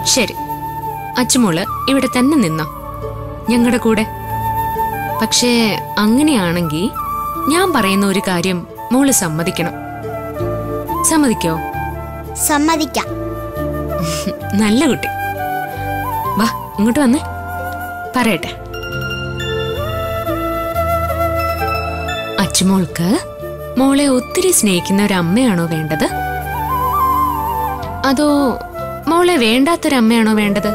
ശരി അച്ചുമോള് ഇവിടെ തന്നെ നിന്നോ ഞങ്ങളുടെ കൂടെ പക്ഷേ അങ്ങനെയാണെങ്കിൽ ഞാൻ പറയുന്ന ഒരു കാര്യം മോള് സമ്മതിക്കണം സമ്മതിക്കോ സമ്മതിക്കാം നല്ല കുട്ടി വാ ഇങ്ങോട്ട് വന്നേ പറയട്ടെ അച്ചുമോൾക്ക് മോളെ ഒത്തിരി സ്നേഹിക്കുന്ന ഒരു അമ്മയാണോ വേണ്ടത് അതോ മോളെ വേണ്ടാത്തൊരമ്മയാണോ വേണ്ടത്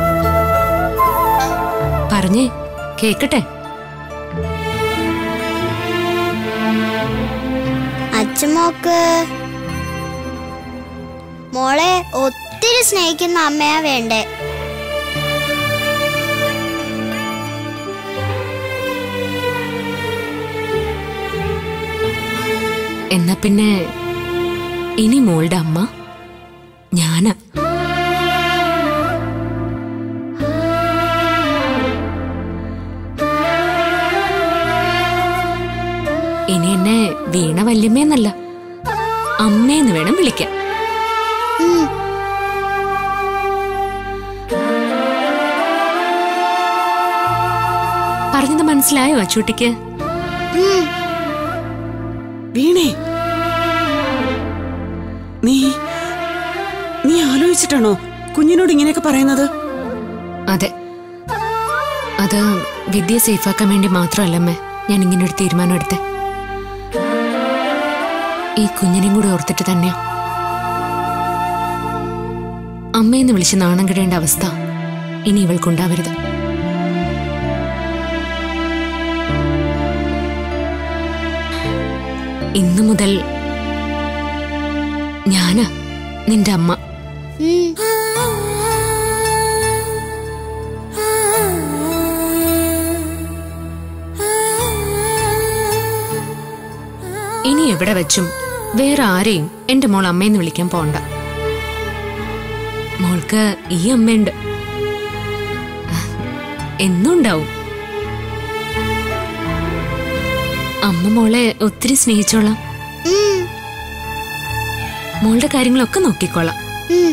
പറഞ്ഞേ കേക്കട്ടെ അച്ഛമ്മോക്ക് മോളെ ഒത്തിരി സ്നേഹിക്കുന്ന അമ്മയാ വേണ്ടേ എന്നാ പിന്നെ ഇനി മോളുടെ അമ്മ ഞാനാ ഇനി എന്നെ വീണ വല്യമ്മയെന്നല്ല അമ്മയെന്ന് വേണം വിളിക്കാൻ ഉം. പറഞ്ഞത് മനസ്സിലായോ അച്ചൂട്ടിക്ക് ഉം. വീണേ നീ നീ ആലോചിച്ചിട്ടാണോ കുഞ്ഞിനോട് ഇങ്ങനെയൊക്കെ പറയുന്നത് അതെ അത് വിദ്യ സേഫാക്കാൻ വേണ്ടി മാത്രമല്ലമ്മേ ഞാൻ ഇങ്ങനെ ഒരു തീരുമാനം എടുത്തേ ഈ കുഞ്ഞിനെയും കൂടി ഓർത്തിട്ട് തന്നെയാ അമ്മയെന്ന് വിളിച്ച് നാണം കിടേണ്ട അവസ്ഥ ഇനി ഇവൾക്കുണ്ടാവരുത് ഇന്നു മുതൽ ഞാനാ നിന്റെ അമ്മ ഉം. ഇനി എവിടെ വെച്ചും വേറെ ആരെയും എന്റെ മോൾ അമ്മയെന്ന് വിളിക്കാൻ പോണ്ട മോൾക്ക് ഈ അമ്മയുണ്ട് എന്നും ഉണ്ടാവും അമ്മ മോളെ ഒത്തിരി സ്നേഹിച്ചോളാം ഉം. മോളുടെ കാര്യങ്ങളൊക്കെ നോക്കിക്കോളാം ഉം.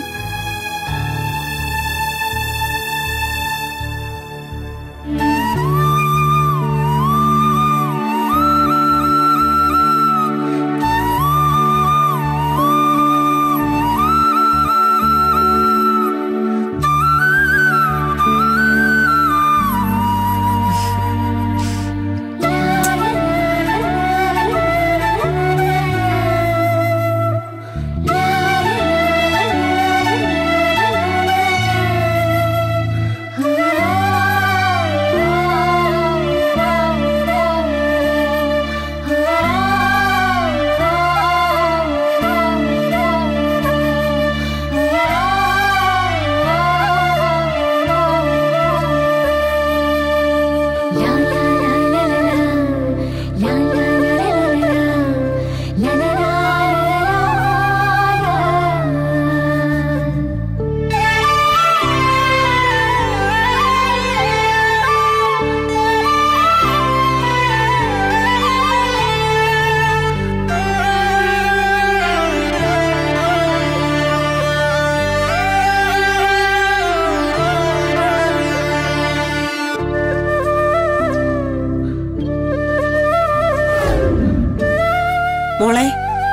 മോളെ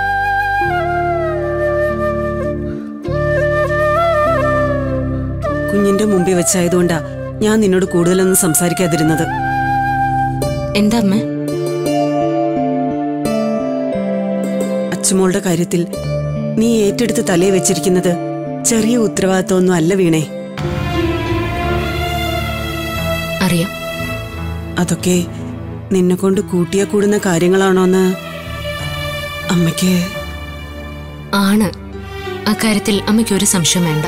കുഞ്ഞിന്റെ മുമ്പിൽ വെച്ചായതുകൊണ്ടാ ഞാൻ നിന്നോട് കൂടുതലൊന്നും സംസാരിക്കാതിരുന്നത് എന്താ അമ്മ അച്ചുമോളുടെ കാര്യത്തിൽ നീ ഏറ്റെടുത്ത് തലയെ വെച്ചിരിക്കുന്നത് ചെറിയ ഉത്തരവാദിത്വമൊന്നും അല്ല വീണേ അറിയാം അതൊക്കെ നിന്നെ കൊണ്ട് കൂട്ടിയാ കൂടുന്ന കാര്യങ്ങളാണോന്ന് അമ്മയ്ക്ക് ആണ് അക്കാര്യത്തിൽ അമ്മയ്ക്ക് ഒരു സംശയം വേണ്ട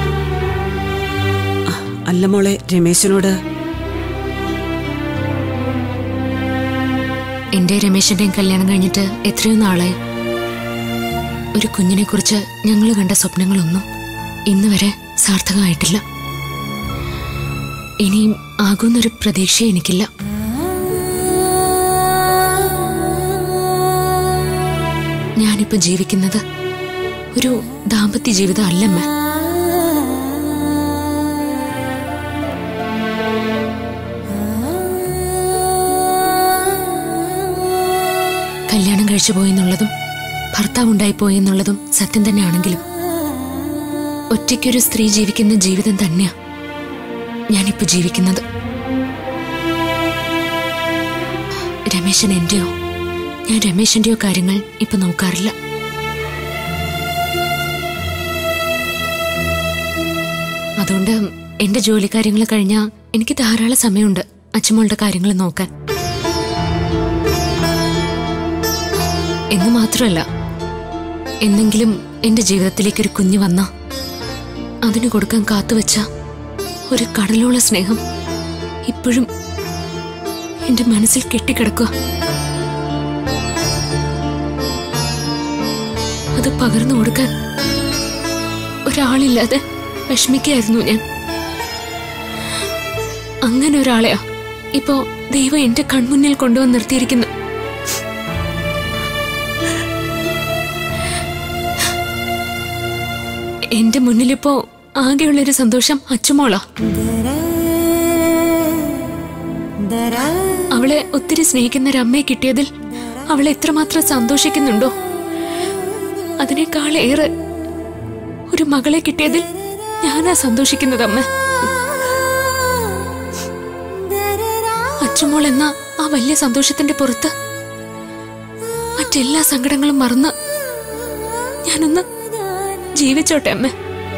അല്ല മോളെ രമേശനോട് എന്റെ രമേശന്റെയും കല്യാണം കഴിഞ്ഞിട്ട് എത്രയോ നാളായി ഒരു കുഞ്ഞിനെ കുറിച്ച് ഞങ്ങൾ കണ്ട സ്വപ്നങ്ങളൊന്നും ഇന്ന് വരെ സാർത്ഥകമായിട്ടില്ല ഇനിയും ആകുന്നൊരു പ്രതീക്ഷ എനിക്കില്ല ഞാനിപ്പോ ജീവിക്കുന്നത് ഒരു ദാമ്പത്യ ജീവിതം അല്ലമ്മ കല്യാണം കഴിച്ചു പോയെന്നുള്ളതും ഭർത്താവ് ഉണ്ടായി പോയെന്നുള്ളതും സത്യം തന്നെയാണെങ്കിലും ഒറ്റയ്ക്കൊരു സ്ത്രീ ജീവിക്കുന്ന ജീവിതം തന്നെയാ ഞാനിപ്പോ ജീവിക്കുന്നത് രമേശൻ എന്റെയോ ഞാൻ രമേശന്റെയോ കാര്യങ്ങൾ ഇപ്പൊ നോക്കാറില്ല അതുകൊണ്ട് എന്റെ ജോലിക്കാര്യങ്ങൾ കഴിഞ്ഞാൽ എനിക്ക് ധാരാളം സമയമുണ്ട് അച്ഛമ്മളുടെ കാര്യങ്ങൾ നോക്കാൻ എന്ന് മാത്രമല്ല എന്നെങ്കിലും എന്റെ ജീവിതത്തിലേക്ക് ഒരു കുഞ്ഞ് വന്ന അതിന് കൊടുക്കാൻ കാത്തുവച്ച ഒരു കടലോള സ്നേഹം ഇപ്പോഴും എന്റെ മനസ്സിൽ കെട്ടിക്കിടക്കുക അത് പകർന്നു കൊടുക്കാൻ ഒരാളില്ലാതെ വിഷമിക്കായിരുന്നു ഞാൻ അങ്ങനെ ഒരാളെയാ ഇപ്പോ ദൈവം എന്റെ കൺമുന്നിൽ കൊണ്ടുവന്ന് നിർത്തിയിരിക്കുന്നു എന്റെ മുന്നിലിപ്പോ ആകെയുള്ളൊരു സന്തോഷം അച്ചുമോളാ അവളെ ഒത്തിരി സ്നേഹിക്കുന്ന ഒരു അമ്മയെ കിട്ടിയതിൽ അവൾ എത്രമാത്രം സന്തോഷിക്കുന്നുണ്ടോ അതിനേക്കാളേറെ ഒരു മകളെ കിട്ടിയതിൽ ഞാനാ സന്തോഷിക്കുന്നത് അമ്മ അച്ചുമോൾ എന്ന ആ വലിയ സന്തോഷത്തിന്റെ പുറത്ത് മറ്റെല്ലാ സങ്കടങ്ങളും മറന്ന് ഞാനൊന്ന് ജീവിച്ചോട്ടെ അമ്മ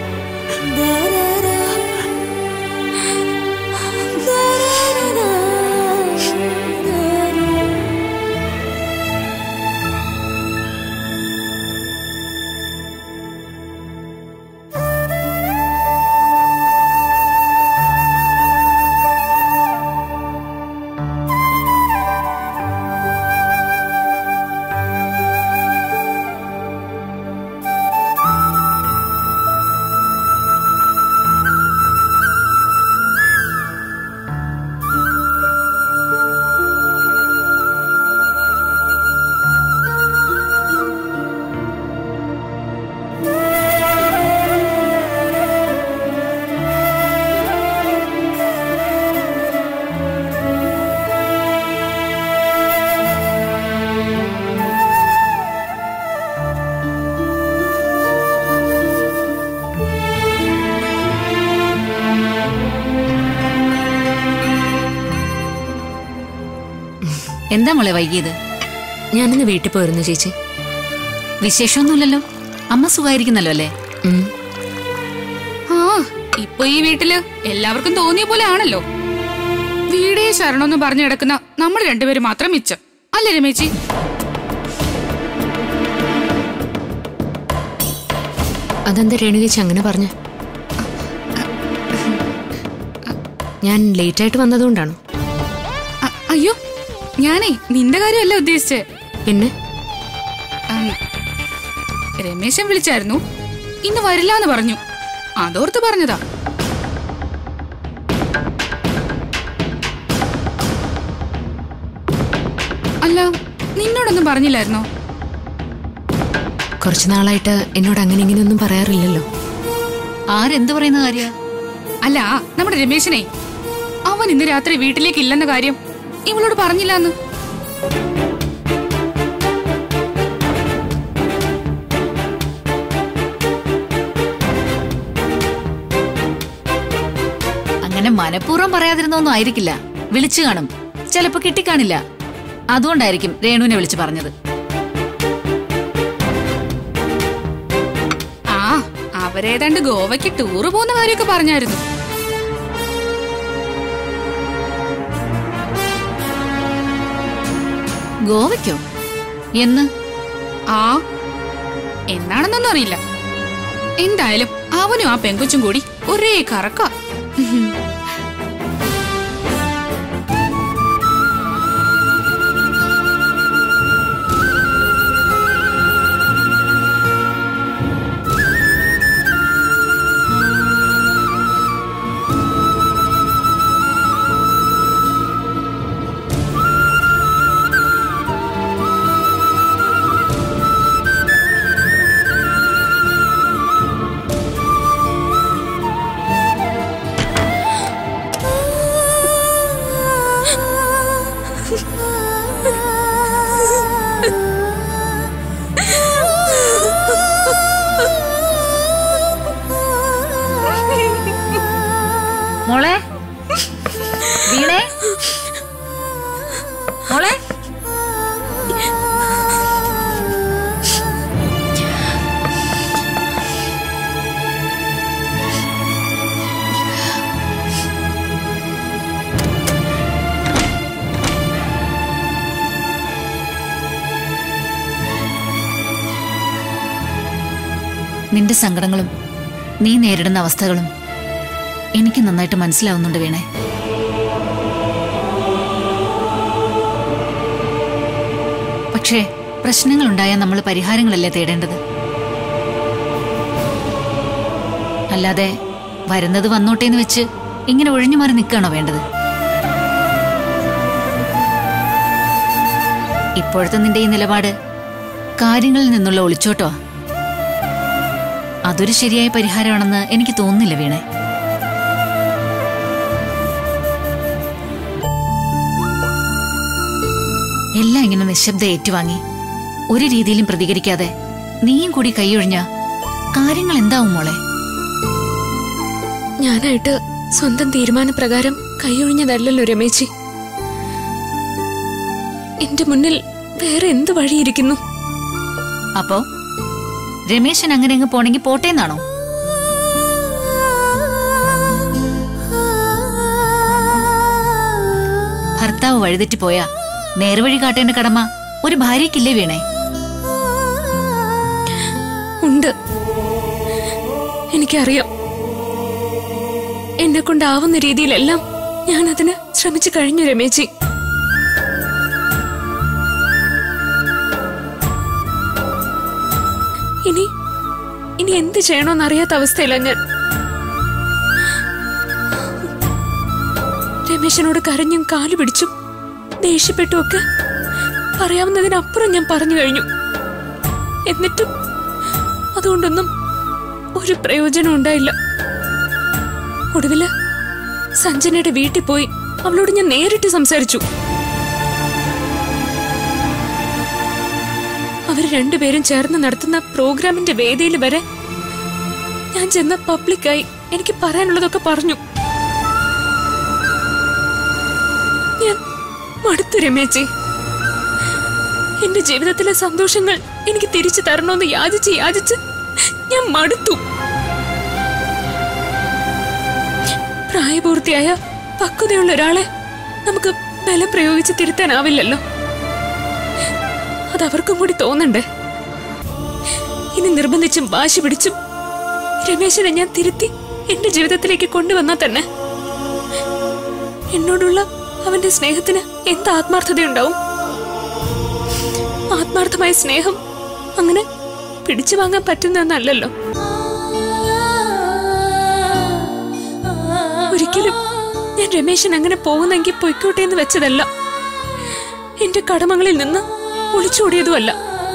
എന്താ മോളെ വൈകിയത് ഞാനിന്ന് വീട്ടിൽ പോയിരുന്നു ചേച്ചി വിശേഷമൊന്നുമില്ലല്ലോ അമ്മ സുഖായിരിക്കുന്നല്ലോ അല്ലേ ഉം. ആ ഇപ്പൊ ഈ വീട്ടില് എല്ലാവർക്കും തോന്നിയ പോലെ ആണല്ലോ വീടേ ശരണമെന്ന് പറഞ്ഞു കിടക്കുന്ന നമ്മൾ രണ്ടുപേരും മാത്രം മിച്ചം അല്ലേ രമേച്ചി അതെന്താ രേണുകേച്ചി അങ്ങനെ പറഞ്ഞ ഞാൻ ലേറ്റായിട്ട് വന്നതുകൊണ്ടാണോ അ- അയ്യോ ഞാനേ നിന്റെ കാര്യമല്ല ഉദ്ദേശിച്ചേ പിന്നെ ഉം, രമേശൻ വിളിച്ചായിരുന്നു ഇന്ന് വരില്ലാന്ന് പറഞ്ഞു അതോർത്ത് പറഞ്ഞതാ അല്ല നിന്നോടൊന്നും പറഞ്ഞില്ലായിരുന്നോ കുറച്ചു നാളായിട്ട് എന്നോട് അങ്ങനെ ഇങ്ങനെയൊന്നും പറയാറില്ലല്ലോ ആരെന്ത് പറയുന്ന കാര്യ അല്ല നമ്മുടെ രമേശനെ അവൻ ഇന്ന് രാത്രി വീട്ടിലേക്ക് ഇല്ലെന്ന കാര്യം ഇവളോട് പറഞ്ഞില്ലാന്ന് അങ്ങനെ മനഃപൂർവ്വം പറയാതിരുന്നൊന്നും ആയിരിക്കില്ല വിളിച്ചു കാണും ചിലപ്പോ കിട്ടിക്കാണില്ല അതുകൊണ്ടായിരിക്കും രേണുവിനെ വിളിച്ചു പറഞ്ഞത് ആ അവരേതാണ്ട് ഗോവയ്ക്ക് ടൂറ് പോകുന്ന കാര്യമൊക്കെ പറഞ്ഞായിരുന്നു ഗോവയ്ക്കോ എന്ന് ആ എന്നാണെന്നൊന്നും അറിയില്ല എന്തായാലും അവനും ആ പെങ്കൊച്ചും കൂടി ഒരേ കറക്ക നിന്റെ സങ്കടങ്ങളും നീ നേരിടുന്ന അവസ്ഥകളും എനിക്ക് നന്നായിട്ട് മനസ്സിലാവുന്നുണ്ട് വീണേ പക്ഷേ പ്രശ്നങ്ങളുണ്ടായാൽ നമ്മൾ പരിഹാരങ്ങളല്ലേ തേടേണ്ടത് അല്ലാതെ വരുന്നത് വന്നോട്ടേന്ന് വെച്ച് ഇങ്ങനെ ഒഴിഞ്ഞു മാറി നിൽക്കുകയാണോ വേണ്ടത് ഇപ്പോഴത്തെ നിന്റെ ഈ നിലപാട് കാര്യങ്ങളിൽ നിന്നുള്ള ഒളിച്ചോട്ടോ അതൊരു ശരിയായ പരിഹാരമാണെന്ന് എനിക്ക് തോന്നുന്നില്ല വീണേ എല്ലാം ഇങ്ങനെ നിശബ്ദ ഏറ്റുവാങ്ങി ഒരു രീതിയിലും പ്രതികരിക്കാതെ നീയും കൂടി കൈയൊഴിഞ്ഞ കാര്യങ്ങൾ എന്താവും മോളെ ഞാനായിട്ട് സ്വന്തം തീരുമാനപ്രകാരം കൈയൊഴിഞ്ഞതല്ലല്ലോ രമേശി എന്റെ മുന്നിൽ വേറെ എന്ത് വഴിയിരിക്കുന്നു അപ്പോ രമേശൻ അങ്ങനെ അങ്ങ് പോണെങ്കി പോട്ടേന്നാണോ ഭർത്താവ് വഴിതെറ്റിപ്പോയാ നേർവഴി കാട്ടേണ്ട കടമ ഒരു ഭാര്യയ്ക്കില്ലേ വീണേ ഉണ്ട് എനിക്കറിയാം എന്നെ കൊണ്ടാവുന്ന രീതിയിലെല്ലാം ഞാൻ അതിന് ശ്രമിച്ചു കഴിഞ്ഞു രമേശി ഇനി ഇനി എന്ത് ചെയ്യണോന്ന് അറിയാത്ത അവസ്ഥയില ഞാൻ രമേശനോട് കരഞ്ഞും കാലു പിടിച്ചും ദേഷ്യപ്പെട്ടുമൊക്കെ പറയാവുന്നതിനപ്പുറം ഞാൻ പറഞ്ഞു കഴിഞ്ഞു എന്നിട്ടും അതുകൊണ്ടൊന്നും ഒരു പ്രയോജനം ഉണ്ടായില്ല ഒടുവില് സഞ്ജനയുടെ വീട്ടിൽ പോയി അവളോട് ഞാൻ നേരിട്ട് സംസാരിച്ചു അവർ രണ്ടുപേരും ചേർന്ന് നടത്തുന്ന പ്രോഗ്രാമിന്റെ വേദിയിൽ വരെ ഞാൻ ചെന്ന് പബ്ലിക്കായി എനിക്ക് പറയാനുള്ളതൊക്കെ പറഞ്ഞു ഞാൻ മടുത്തു രമേച്ചി എന്റെ ജീവിതത്തിലെ സന്തോഷങ്ങൾ എനിക്ക് തിരിച്ചു തരണമെന്ന് യാചിച്ച് യാചിച്ച് ഞാൻ മടുത്തു പ്രായപൂർത്തിയായ പക്വതയുള്ള ഒരാളെ നമുക്ക് ബലം പ്രയോഗിച്ച് തിരുത്താനാവില്ലല്ലോ അത് അവർക്കും കൂടി തോന്നണ്ടേ ഇനി നിർബന്ധിച്ചും വാശി പിടിച്ചും രമേശനെ ഞാൻ തിരുത്തി എന്റെ ജീവിതത്തിലേക്ക് കൊണ്ടുവന്നാൽ തന്നെ എന്നോടുള്ള അവന്റെ സ്നേഹത്തിന് എന്ത് ആത്മാർത്ഥതയുണ്ടാവും ആത്മാർത്ഥമായ സ്നേഹം അങ്ങനെ പിടിച്ചു വാങ്ങാൻ പറ്റുന്നതെന്നല്ലല്ലോ ഒരിക്കലും ഞാൻ രമേശൻ അങ്ങനെ പോകുന്നെങ്കിൽ പൊയ്ക്കോട്ടെ എന്ന് വെച്ചതല്ല എന്റെ കടമകളിൽ നിന്ന് ഒളിച്ചോടിയതുമല്ല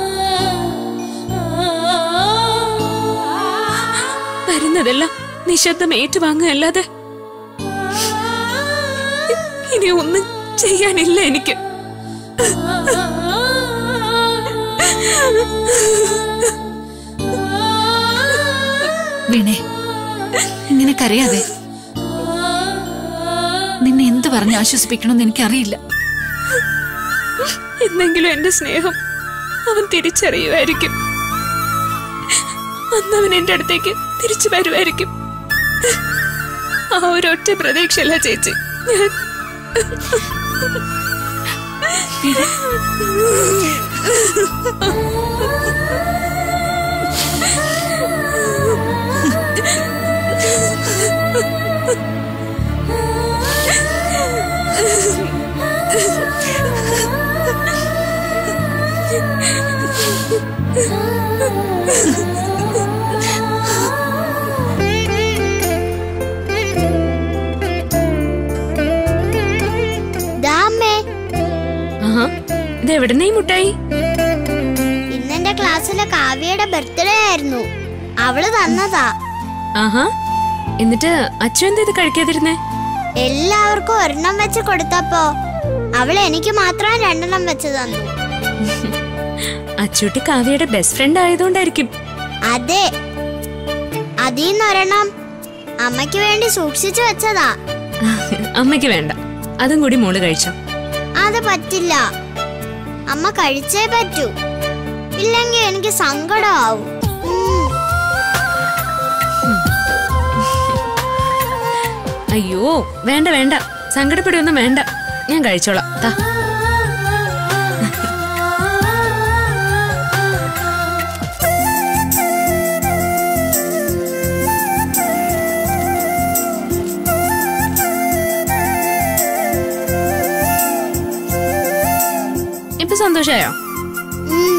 വരുന്നതെല്ലാം നിശബ്ദം ഏറ്റുവാങ്ങുകയല്ലാതെ ഇനി ഒന്നും ചെയ്യാനില്ല എനിക്ക് വീണേ ഇങ്ങനെ കരയാതെ നിന്നെ എന്ത് പറഞ്ഞ് ആശ്വസിപ്പിക്കണമെന്ന് എനിക്കറിയില്ല എന്നെങ്കിലും എന്റെ സ്നേഹം അവൻ തിരിച്ചറിയുമായിരിക്കും അന്ന് അവൻ എന്റെ അടുത്തേക്ക് തിരിച്ചു വരുമായിരിക്കും ആ ഒരൊറ്റ പ്രതീക്ഷയല്ല ചേച്ചി ഞാൻ ദാ അമ്മേ ആഹാ ഇത് എവിടുന്നേ മുട്ടായി ഇന്നെന്റെ ക്ലാസ്സിലെ കാവ്യയുടെ ബർത്ത്ഡേ ആയിരുന്നു അവള് തന്നതാ ആഹാ എന്നിട്ട് അച്ഛൻ എന്താ ഇത് കഴിക്കാതിരുന്നേ എല്ലാവർക്കും ഒരെണ്ണം വെച്ച് കൊടുത്തപ്പോ അവൾ എനിക്ക് മാത്രം രണ്ടെണ്ണം വെച്ച് തന്നു അച്ചൂട്ടി കാവ്യയുടെ ബെസ്റ്റ് ഫ്രണ്ട് ആയതുകൊണ്ടായിരിക്കും അതെ അതീന്ന് ഒരെണ്ണം അമ്മയ്ക്ക് വേണ്ടി സൂക്ഷിച്ചു വെച്ചതാ അമ്മയ്ക്ക് വേണ്ട അതും കൂടി മോള് കഴിച്ചോ അത് പറ്റില്ല അമ്മ കഴിച്ചേ പറ്റൂ ഇല്ലെങ്കിൽ എനിക്ക് സങ്കടമാവും ഉം. അയ്യോ വേണ്ട വേണ്ട സങ്കടപ്പെടുകയൊന്നും വേണ്ട ഞാൻ കഴിച്ചോളാം താ ഇപ്പൊ സന്തോഷായോ ഉം.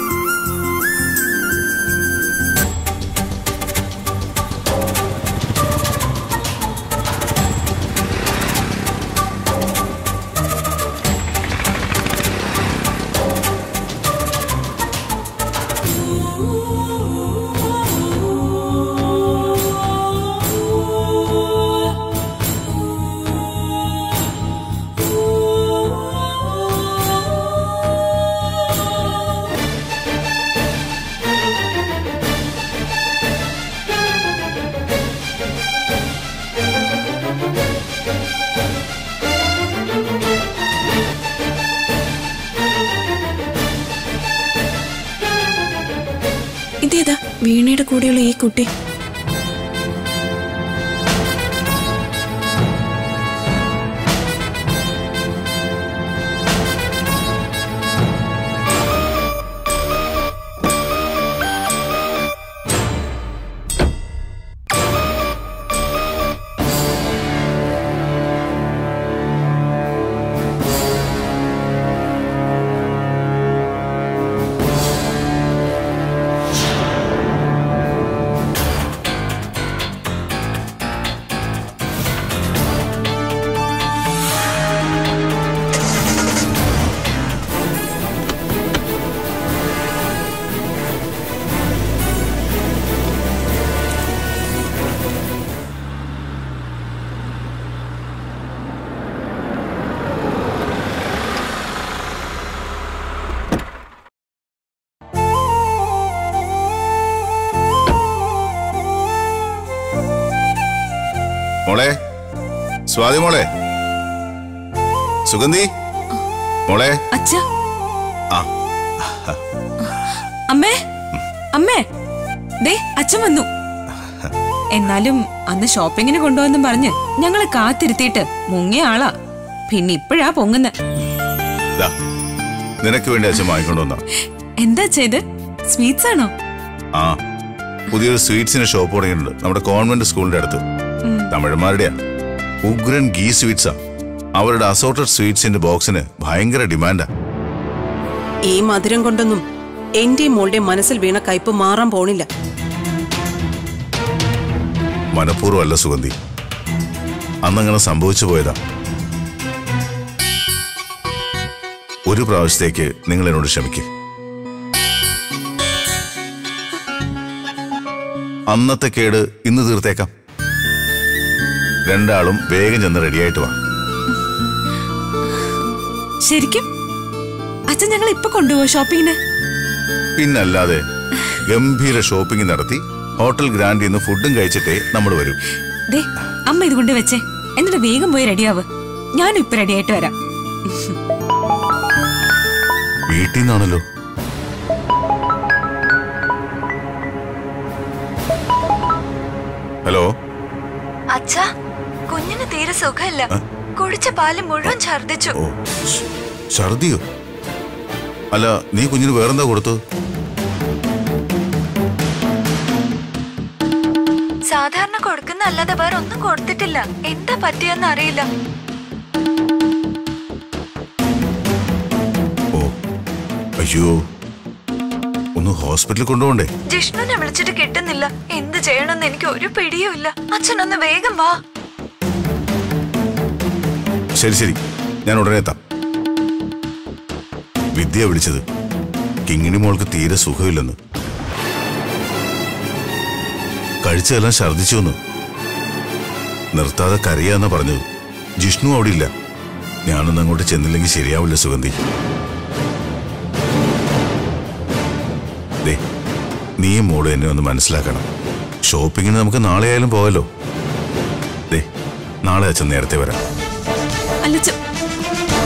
ഇതേതാ വീണയുടെ കൂടെയുള്ള ഈ കുട്ടി മോളെ സ്വാതി മോളെ സുഗന്ധി മോളെ അച്ഛ ആ അമ്മേ അമ്മേ ദേ അച്ഛൻ വന്നു എന്നാലും അന്ന് ഷോപ്പിങ്ങിന് കൊണ്ടുവന്നും പറഞ്ഞ് ഞങ്ങളെ കാത്തിരുത്തിയിട്ട് മുങ്ങിയ ആളാ പിന്നെ ഇപ്പോഴാ പൊങ്ങുന്ന ദാ, നിനക്ക് വേണ്ടി അച്ഛൻ വാങ്ങിക്കൊണ്ടുവന്ന എന്താ ചെയ്ത് സ്വീറ്റ്സ് ആണോ ആ പുതിയൊരു സ്വീറ്റ്സിന്റെ ഷോപ്പ് തുടങ്ങിയിട്ടുണ്ട് നമ്മുടെ കോൺവെന്റ് സ്കൂളിന്റെ അടുത്ത് തമിഴന്മാരുടെയാ ഉഗ്രൻ ഗീ സ്വീറ്റ്സാ അവരുടെ അസോർട്ടഡ് സ്വീറ്റ്സിന്റെ ബോക്സിന് ഭയങ്കര ഡിമാൻഡാ ഈ മധുരം കൊണ്ടൊന്നും എന്റെയും മോളുടെ മനസ്സിൽ വീണ കയ്പ് മാറാൻ പോണില്ല മനഃപൂർവ്വം അല്ല സുഗന്ധി അന്നങ്ങനെ സംഭവിച്ചു പോയതാ ഒരു പ്രാവശ്യത്തേക്ക് നിങ്ങൾ എന്നോട് ക്ഷമിക്ക് അന്നത്തെ കേട് ഇന്ന് തീർത്തേക്കാം രണ്ടാളും വേഗം ചെന്ന് റെഡിയായിട്ട് വാ ശരിക്കും അച്ഛൻ ഞങ്ങൾ ഇപ്പൊ കൊണ്ടുപോവോ ഷോപ്പിങ്ങിന് പിന്നല്ലാതെ ഗംഭീര ഷോപ്പിംഗ് നടത്തി ഹോട്ടൽ ഗ്രാൻഡിൽ നിന്ന് ഫുഡും കഴിച്ചിട്ടേ നമ്മൾ വരൂ ദേ അമ്മ ഇത് കൊണ്ട് വെച്ചേ എന്നിട്ട് വേഗം പോയി റെഡിയാവ് ഞാനും ഇപ്പൊ റെഡിയായിട്ട് വരാം വീട്ടിൽ നിന്നാണല്ലോ ഹലോ അച്ഛാ കുഞ്ഞിന് തീരെ സുഖമില്ല കുടിച്ച പാല് മുഴുവൻ ഛർദിച്ചു ഓ ഛ്, ഛർദിയോ അല്ല നീ കുഞ്ഞിന് വേറെന്താ കൊടുത്തു സാധാരണ കൊടുക്കുന്ന അല്ലാതെ വേറെ ഒന്നും കൊടുത്തിട്ടില്ല എന്താ പറ്റിയെന്ന് അറിയില്ല ഓ അയ്യോ ഒന്ന് ഹോസ്പിറ്റലിൽ കൊണ്ടുപോണ്ടേ ജിഷ്ണുവിനെ വിളിച്ചിട്ട് കിട്ടുന്നില്ല എന്ത് ചെയ്യണമെന്ന് എനിക്ക് ഒരു പിടിയും ഇല്ല അച്ഛനൊന്ന് വേഗം വാ ശരി ശരി ഞാൻ ഉടനെ എത്താം വിദ്യ വിളിച്ചത് കിങ്ങിണി മോൾക്ക് തീരെ സുഖമില്ലെന്ന് കഴിച്ചതെല്ലാം ഛർദിച്ചു എന്ന് നിർത്താതെ കരയാന്നാ പറഞ്ഞത് ജിഷ്ണു അവിടെ ഇല്ല ഞാനൊന്നും അങ്ങോട്ട് ചെന്നില്ലെങ്കിൽ ശരിയാവില്ല സുഗന്ധി ദേ നീയും മോളും എന്നെ ഒന്ന് മനസ്സിലാക്കണം ഷോപ്പിങ്ങിന് നമുക്ക് നാളെ ആയാലും പോകല്ലോ ദേ നാളെ അച്ഛൻ നേരത്തെ വരാം അല്ല ച-